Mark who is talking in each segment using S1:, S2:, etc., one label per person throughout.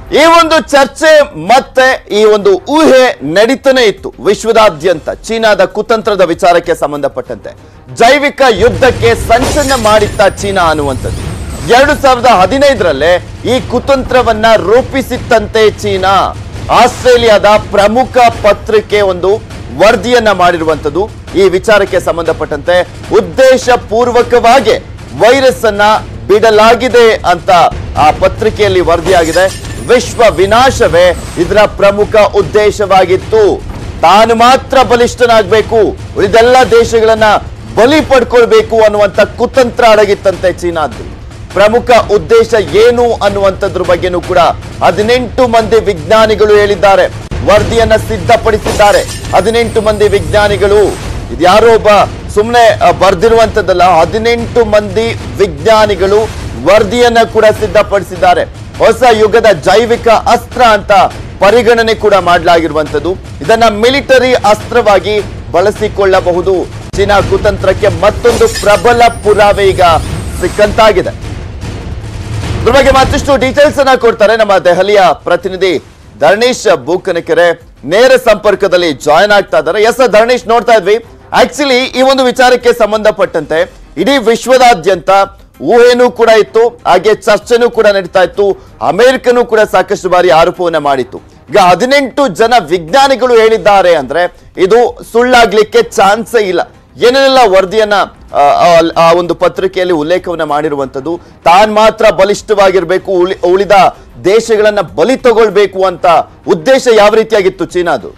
S1: ಈ ಒಂದು ಚರ್ಚೆ ಮತ್ತೆ ಈ ಒಂದು ಊಹೆ ನಡೀತಾನೆ ಇತ್ತು ವಿಶ್ವದಾದ್ಯಂತ ಚೀನಾದ ಕುತಂತ್ರದ ವಿಚಾರಕ್ಕೆ ಸಂಬಂಧಪಟ್ಟಂತೆ ಜೈವಿಕ ಯುದ್ಧಕ್ಕೆ ಸಂಚನ್ನ ಮಾಡಿತ್ತ ಚೀನಾ ಅನ್ನುವಂಥದ್ದು ಎರಡು ಸಾವಿರದ ಹದಿನೈದರಲ್ಲೇ ಈ ಕುತಂತ್ರವನ್ನ ರೂಪಿಸಿತ್ತಂತೆ ಚೀನಾ ಆಸ್ಟ್ರೇಲಿಯಾದ ಪ್ರಮುಖ ಪತ್ರಿಕೆ ಒಂದು ವರದಿಯನ್ನ ಮಾಡಿರುವಂಥದ್ದು ಈ ವಿಚಾರಕ್ಕೆ ಸಂಬಂಧಪಟ್ಟಂತೆ ಉದ್ದೇಶ ಪೂರ್ವಕವಾಗಿ ವೈರಸ್ ಅನ್ನ ಬಿಡಲಾಗಿದೆ ಅಂತ ಆ ಪತ್ರಿಕೆಯಲ್ಲಿ ವರದಿಯಾಗಿದೆ ವಿಶ್ವ ವಿನಾಶವೇ ಇದರ ಪ್ರಮುಖ ಉದ್ದೇಶವಾಗಿತ್ತು ತಾನು ಮಾತ್ರ ಬಲಿಷ್ಠನಾಗಬೇಕು ಉಳಿದೆಲ್ಲ ದೇಶಗಳನ್ನ ಬಲಿ ಪಡ್ಕೊಳ್ಬೇಕು ಅನ್ನುವಂಥ ಕುತಂತ್ರ ಅಡಗಿತ್ತಂತೆ ಚೀನಾದ್ದು ಪ್ರಮುಖ ಉದ್ದೇಶ ಏನು ಅನ್ನುವಂಥದ್ರ ಬಗ್ಗೆನೂ ಕೂಡ ಹದಿನೆಂಟು ಮಂದಿ ವಿಜ್ಞಾನಿಗಳು ಹೇಳಿದ್ದಾರೆ ವರದಿಯನ್ನ ಸಿದ್ಧಪಡಿಸಿದ್ದಾರೆ ಹದಿನೆಂಟು ಮಂದಿ ವಿಜ್ಞಾನಿಗಳು ಇದ್ಯಾರೋ ಒಬ್ಬ ಸುಮ್ಮನೆ ಬರ್ದಿರುವಂತದ್ದಲ್ಲ ಹದಿನೆಂಟು ಮಂದಿ ವಿಜ್ಞಾನಿಗಳು ವರದಿಯನ್ನ ಕೂಡ ಸಿದ್ಧಪಡಿಸಿದ್ದಾರೆ ಹೊಸ ಯುಗದ ಜೈವಿಕ ಅಸ್ತ್ರ ಅಂತ ಪರಿಗಣನೆ ಕೂಡ ಮಾಡಲಾಗಿರುವಂತದ್ದು ಇದನ್ನ ಮಿಲಿಟರಿ ಅಸ್ತ್ರವಾಗಿ ಬಳಸಿಕೊಳ್ಳಬಹುದು ಚೀನಾ ಕುತಂತ್ರಕ್ಕೆ ಮತ್ತೊಂದು ಪ್ರಬಲ ಪುರಾವೆ ಈಗ ಸಿಕ್ಕಂತಾಗಿದೆ ಇದ್ರ ಬಗ್ಗೆ ಮತ್ತಷ್ಟು ಡೀಟೇಲ್ಸ್ ಅನ್ನ ಕೊಡ್ತಾರೆ ನಮ್ಮ ದೆಹಲಿಯ ಪ್ರತಿನಿಧಿ ಧರಣೇಶ್ ಬೂಕನಕೆರೆ ನೇರ ಸಂಪರ್ಕದಲ್ಲಿ ಜಾಯ್ನ್ ಆಗ್ತಾ ಇದ್ದಾರೆ ಎಸ್ ಧರಣೇಶ್ ನೋಡ್ತಾ ಇದ್ವಿ ಆಕ್ಚುಲಿ ಈ ಒಂದು ವಿಚಾರಕ್ಕೆ ಸಂಬಂಧಪಟ್ಟಂತೆ ಇಡೀ ವಿಶ್ವದಾದ್ಯಂತ ಊಹೆನೂ ಕೂಡ ಇತ್ತು ಹಾಗೆ ಚರ್ಚೆನೂ ಕೂಡ ನಡೀತಾ ಇತ್ತು ಅಮೆರಿಕನೂ ಕೂಡ ಸಾಕಷ್ಟು ಬಾರಿ ಆರೋಪವನ್ನ ಮಾಡಿತ್ತು ಈಗ ಹದಿನೆಂಟು ಜನ ವಿಜ್ಞಾನಿಗಳು ಹೇಳಿದ್ದಾರೆ ಅಂದ್ರೆ ಇದು ಸುಳ್ಳಾಗ್ಲಿಕ್ಕೆ ಚಾನ್ಸೇ ಇಲ್ಲ ಏನೇನೆಲ್ಲ ವರದಿಯನ್ನ ಆ, ಆ, ಆ ಒಂದು ಪತ್ರಿಕೆಯಲ್ಲಿ ಉಲ್ಲೇಖವನ್ನ ಮಾಡಿರುವಂತದ್ದು ತಾನ್ ಮಾತ್ರ ಬಲಿಷ್ಠವಾಗಿರ್ಬೇಕು ಉಳಿ ಉಳಿದ ದೇಶಗಳನ್ನ ಬಲಿ ತಗೊಳ್ಬೇಕು ಅಂತ ಉದ್ದೇಶ ಯಾವ ರೀತಿಯಾಗಿತ್ತು ಚೀನಾದು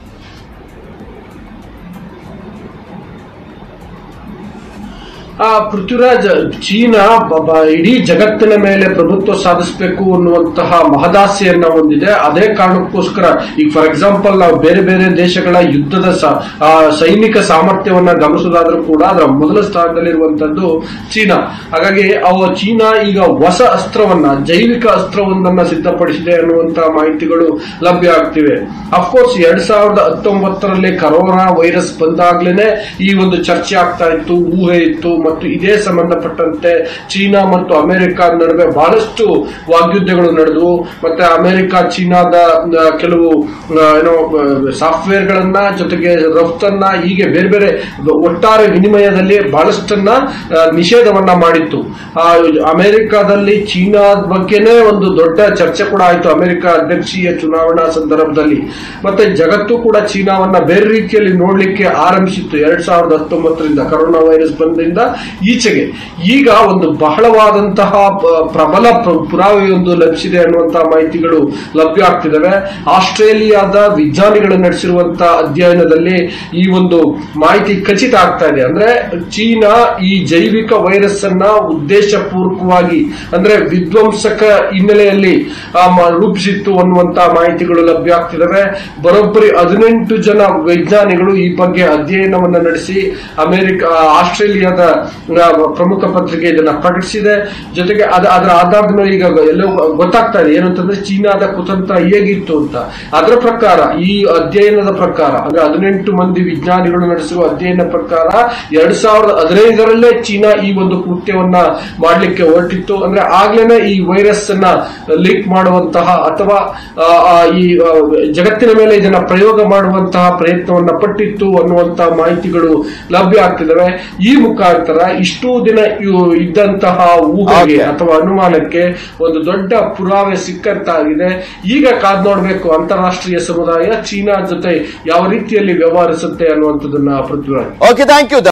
S2: ಆ ಪೃಥ್ವಿರಾಜ್ ಚೀನಾ ಬ- ಬ- ಇಡೀ ಜಗತ್ತಿನ ಮೇಲೆ ಪ್ರಭುತ್ವ ಸಾಧಿಸಬೇಕು ಅನ್ನುವಂತಹ ಮಹದಾಸೆಯನ್ನ ಹೊಂದಿದೆ ಅದೇ ಕಾರಣಕ್ಕೋಸ್ಕರ ಈಗ ಫಾರ್ ಎಕ್ಸಾಂಪಲ್ ನಾವು ಬೇರೆ ಬೇರೆ ದೇಶಗಳ ಯುದ್ಧದ ಸ- ಆ, ಸೈನಿಕ ಸಾಮರ್ಥ್ಯವನ್ನ ಗಮನಿಸೋದಾದ್ರೂ ಕೂಡ ಅದರ ಮೊದಲ ಸ್ಥಾನದಲ್ಲಿರುವಂತದ್ದು ಚೀನಾ ಹಾಗಾಗಿ ಅವ ಚೀನಾ ಈಗ ಹೊಸ ಅಸ್ತ್ರವನ್ನ ಜೈವಿಕ ಅಸ್ತ್ರವೊಂದನ್ನ ಸಿದ್ಧಪಡಿಸಿದೆ ಅನ್ನುವಂತಹ ಮಾಹಿತಿಗಳು ಲಭ್ಯ ಆಗ್ತಿವೆ ಅಫ್ಕೋರ್ಸ್ ಎರಡ್ ಸಾವಿರದ ಹತ್ತೊಂಬತ್ತರಲ್ಲಿ ಕರೋನಾ ವೈರಸ್ ಬಂದಾಗ್ಲೇನೆ ಈ ಒಂದು ಚರ್ಚೆ ಆಗ್ತಾ ಇತ್ತು ಊಹೆ ಇತ್ತು ಮತ್ತು ಇದೇ ಸಂಬಂಧಪಟ್ಟಂತೆ ಚೀನಾ ಮತ್ತು ಅಮೆರಿಕ ನಡುವೆ ಬಹಳಷ್ಟು ವಾಗ್ಯುದ್ಧಗಳು ನಡೆದವು ಮತ್ತೆ ಅಮೆರಿಕ ಚೀನಾದ ಆ, ಕೆಲವು ಆ, ಏನೋ ಸಾಫ್ಟ್ವೇರ್ ಗಳನ್ನ ಜೊತೆಗೆ ರಫ್ತನ್ನ ಹೀಗೆ ಬೇರೆ ಬೇರೆ ಒಟ್ಟಾರೆ ವಿನಿಮಯದಲ್ಲಿ ಬಹಳಷ್ಟನ್ನ ಆ, ನಿಷೇಧವನ್ನ ಮಾಡಿತ್ತು ಆ, ಅಮೆರಿಕದಲ್ಲಿ ಚೀನಾದ ಬಗ್ಗೆನೇ ಒಂದು ದೊಡ್ಡ ಚರ್ಚೆ ಕೂಡ ಆಯಿತು ಅಮೆರಿಕ ಅಧ್ಯಕ್ಷೀಯ ಚುನಾವಣಾ ಸಂದರ್ಭದಲ್ಲಿ ಮತ್ತೆ ಜಗತ್ತು ಕೂಡ ಚೀನಾವನ್ನ ಬೇರೆ ರೀತಿಯಲ್ಲಿ ನೋಡ್ಲಿಕ್ಕೆ ಆರಂಭಿಸಿತ್ತು ಎರಡ್ ಸಾವಿರದ ಹತ್ತೊಂಬತ್ತರಿಂದ ಕರೋನಾ ವೈರಸ್ ಬಂದಿಂದ ಈಚೆಗೆ ಈಗ ಒಂದು ಬಹಳವಾದಂತಹ ಪ- ಪ್ರಬಲ ಪ್ರ- ಪುರಾವೆಯೊಂದು ಲಭಿಸಿದೆ ಅನ್ನುವಂತಹ ಮಾಹಿತಿಗಳು ಲಭ್ಯ ಆಗ್ತಿದ್ದಾವೆ ಆಸ್ಟ್ರೇಲಿಯಾದ ವಿಜ್ಞಾನಿಗಳು ನಡೆಸಿರುವಂತಹ ಅಧ್ಯಯನದಲ್ಲಿ ಈ ಒಂದು ಮಾಹಿತಿ ಖಚಿತ ಆಗ್ತಾ ಇದೆ ಅಂದ್ರೆ ಚೀನಾ ಈ ಜೈವಿಕ ವೈರಸ್ ಅನ್ನ ಉದ್ದೇಶಪೂರ್ವಕವಾಗಿ ಅಂದ್ರೆ ವಿಧ್ವಂಸಕ ಹಿನ್ನೆಲೆಯಲ್ಲಿ ಆ, ಮ- ರೂಪಿಸಿತ್ತು ಅನ್ನುವಂತಹ ಮಾಹಿತಿಗಳು ಲಭ್ಯ ಆಗ್ತಿದ್ದಾವೆ ಬರೋಬ್ಬರಿ ಹದಿನೆಂಟು ಜನ ವಿಜ್ಞಾನಿಗಳು ಈ ಬಗ್ಗೆ ಅಧ್ಯಯನವನ್ನ ನಡೆಸಿ ಅಮೆರಿಕ ಆ, ಆಸ್ಟ್ರೇಲಿಯಾದ ಆ, ಪ್ರಮುಖ ಪತ್ರಿಕೆ ಇದನ್ನ ಪ್ರಕಟಿಸಿದೆ ಜೊತೆಗೆ ಅದ ಅದರ ಆಧಾರದ ಮೇಲೆ ಈಗ ಎಲ್ಲೋ ಗೊತ್ತಾಗ್ತಾ ಇದೆ ಏನಂತಂದ್ರೆ ಚೀನಾದ ಕುತಂತ್ರ ಹೇಗಿತ್ತು ಅಂತ ಅದರ ಪ್ರಕಾರ ಈ ಅಧ್ಯಯನದ ಪ್ರಕಾರ ಅಂದ್ರೆ ಹದಿನೆಂಟು ಮಂದಿ ವಿಜ್ಞಾನಿಗಳು ನಡೆಸಿರುವ ಅಧ್ಯಯನ ಪ್ರಕಾರ ಎರಡ್ ಸಾವಿರದ ಹದಿನೈದರಲ್ಲೇ ಚೀನಾ ಈ ಒಂದು ಕೃತ್ಯವನ್ನ ಮಾಡಲಿಕ್ಕೆ ಹೊರಟಿತ್ತು ಅಂದ್ರೆ ಆಗ್ಲೇನೆ ಈ ವೈರಸ್ ಅನ್ನ ಲೀಕ್ ಮಾಡುವಂತಹ ಅಥವಾ ಆ, ಆ, ಈ ಆ, ಜಗತ್ತಿನ ಮೇಲೆ ಇದನ್ನ ಪ್ರಯೋಗ ಮಾಡುವಂತಹ ಪ್ರಯತ್ನವನ್ನ ಪಟ್ಟಿತ್ತು ಅನ್ನುವಂತಹ ಮಾಹಿತಿಗಳು ಲಭ್ಯ ಆಗ್ತಿದ್ದಾವೆ ಈ ಮುಖಾಂತರ ಇಷ್ಟು ದಿನ ಇವು- ಇದ್ದಂತಹ ಊಹೆಗೆ
S1: Okay.
S2: ಅಥವಾ ಅನುಮಾನಕ್ಕೆ ಒಂದು ದೊಡ್ಡ ಪುರಾವೆ ಸಿಕ್ಕಂತಾಗಿದೆ ಈಗ ಕಾದ್ ನೋಡ್ಬೇಕು ಅಂತಾರಾಷ್ಟ್ರೀಯ ಸಮುದಾಯ ಚೀನಾ ಜೊತೆ ಯಾವ ರೀತಿಯಲ್ಲಿ ವ್ಯವಹರಿಸುತ್ತೆ ಅನ್ನುವಂಥದ್ದನ್ನ ಪೃಥ್ವಿರಾಜ್
S1: ಓಕೆ ಥ್ಯಾಂಕ್ ಯು